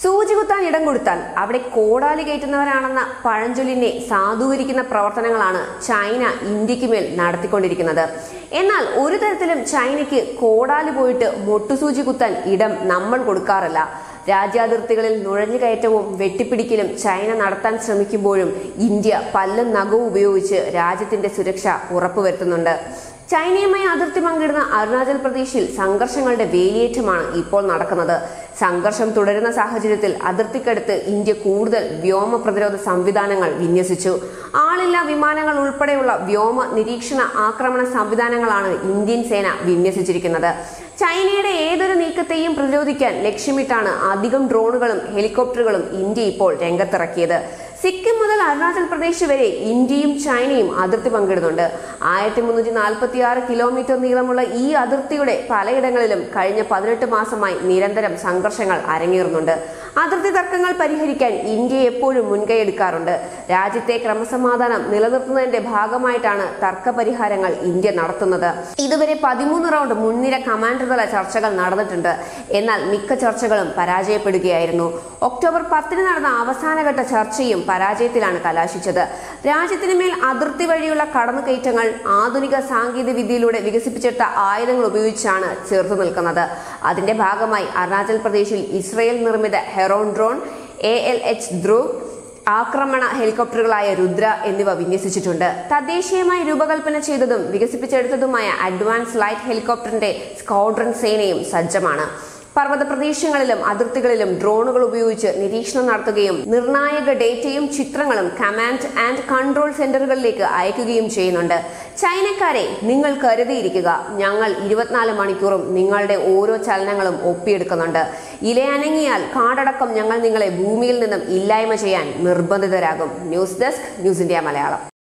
സൂചി കുത്താൻ ഇടം കൊടുത്താൽ അവിടെ കോടാലി കയറ്റുന്നവരാണെന്ന പഴഞ്ചൊല്ലിനെ സാധൂകരിക്കുന്ന പ്രവർത്തനങ്ങളാണ് ചൈന ഇന്ത്യക്ക് മേൽ നടത്തിക്കൊണ്ടിരിക്കുന്നത് എന്നാൽ ഒരു തരത്തിലും ചൈനയ്ക്ക് കോടാലി പോയിട്ട് മൊട്ടുസൂചി കുത്താൻ ഇടം നമ്മൾ കൊടുക്കാറില്ല രാജ്യാതിർത്തികളിൽ നുഴഞ്ഞുകയറ്റവും വെട്ടിപ്പിടിക്കലും ചൈന നടത്താൻ ശ്രമിക്കുമ്പോഴും ഇന്ത്യ പല്ലും നഖവും ഉപയോഗിച്ച് രാജ്യത്തിന്റെ സുരക്ഷ ഉറപ്പുവരുത്തുന്നുണ്ട് ചൈനയുമായി അതിർത്തി പങ്കിടുന്ന അരുണാചൽ പ്രദേശിൽ സംഘർഷങ്ങളുടെ വേലിയേറ്റമാണ് ഇപ്പോൾ നടക്കുന്നത് സംഘർഷം തുടരുന്ന സാഹചര്യത്തിൽ അതിർത്തിക്കടുത്ത് ഇന്ത്യ കൂടുതൽ വ്യോമ പ്രതിരോധ സംവിധാനങ്ങൾ വിന്യസിച്ചു ആളില്ലാ വിമാനങ്ങൾ ഉൾപ്പെടെയുള്ള വ്യോമ നിരീക്ഷണ ആക്രമണ സംവിധാനങ്ങളാണ് ഇന്ത്യൻ സേന വിന്യസിച്ചിരിക്കുന്നത് ചൈനയുടെ ഏതൊരു നീക്കത്തെയും പ്രതിരോധിക്കാൻ ലക്ഷ്യമിട്ടാണ് അധികം ഡ്രോണുകളും ഹെലികോപ്റ്ററുകളും ഇന്ത്യ ഇപ്പോൾ രംഗത്തിറക്കിയത് സിക്കിം മുതൽ അരുണാചൽ പ്രദേശ് വരെ ഇന്ത്യയും ചൈനയും അതിർത്തി പങ്കിടുന്നുണ്ട് ആയിരത്തി മുന്നൂറ്റി നാൽപ്പത്തി ആറ് കിലോമീറ്റർ നീളമുള്ള ഈ അതിർത്തിയുടെ പലയിടങ്ങളിലും കഴിഞ്ഞ പതിനെട്ട് മാസമായി നിരന്തരം സംഘർഷങ്ങൾ അരങ്ങേറുന്നുണ്ട് അതിർത്തി തർക്കങ്ങൾ പരിഹരിക്കാൻ ഇന്ത്യ എപ്പോഴും മുൻകൈയെടുക്കാറുണ്ട് രാജ്യത്തെ ക്രമസമാധാനം നിലനിർത്തുന്നതിന്റെ ഭാഗമായിട്ടാണ് തർക്ക പരിഹാരങ്ങൾ ഇന്ത്യ നടത്തുന്നത് ഇതുവരെ പതിമൂന്ന് റൗണ്ട് മുൻനിര കമാൻഡർ തല ചർച്ചകൾ നടന്നിട്ടുണ്ട് എന്നാൽ മിക്ക ചർച്ചകളും പരാജയപ്പെടുകയായിരുന്നു ഒക്ടോബർ പത്തിന് നടന്ന അവസാനഘട്ട ചർച്ചയും പരാജയത്തിലാണ് കലാശിച്ചത് രാജ്യത്തിന് മേൽ അതിർത്തി വഴിയുള്ള കടന്നുകയറ്റങ്ങൾ ആധുനിക സാങ്കേതിക വിദ്യയിലൂടെ വികസിപ്പിച്ചെടുത്ത ആയുധങ്ങൾ ഉപയോഗിച്ചാണ് ചേർത്ത് നിൽക്കുന്നത് അതിന്റെ ഭാഗമായി അരുണാചൽ പ്രദേശിൽ ഇസ്രയേൽ നിർമ്മിത Heron drone A L H Dhruv ആക്രമണ ഹെലികോപ്റ്ററുകളായ രുദ്ര എന്നിവ വിന്യസിച്ചിട്ടുണ്ട് തദ്ദേശീയമായി രൂപകൽപ്പന ചെയ്തതും വികസിപ്പിച്ചെടുത്തതുമായ അഡ്വാൻസ് ലൈറ്റ് ഹെലികോപ്റ്ററിന്റെ സ്ക്വാഡ്രൺ സേനയും സജ്ജമാണ് പർവ്വത പ്രദേശങ്ങളിലും അതിർത്തികളിലും ഡ്രോണുകൾ ഉപയോഗിച്ച് നിരീക്ഷണം നടത്തുകയും നിർണായക ഡേറ്റയും ചിത്രങ്ങളും കമാൻഡ് ആൻഡ് കൺട്രോൾ സെന്ററുകളിലേക്ക് അയക്കുകയും ചെയ്യുന്നുണ്ട് ചൈനക്കാരെ നിങ്ങൾ കരുതിയിരിക്കുക ഞങ്ങൾ ഇരുപത്തിനാല് മണിക്കൂറും നിങ്ങളുടെ ഓരോ ചലനങ്ങളും ഒപ്പിയെടുക്കുന്നുണ്ട് ഇലയനങ്ങിയാൽ കാടടക്കം ഞങ്ങൾ നിങ്ങളെ ഭൂമിയിൽ നിന്നും ഇല്ലായ്മ ചെയ്യാൻ നിർബന്ധിതരാകും news desk news India Malayalam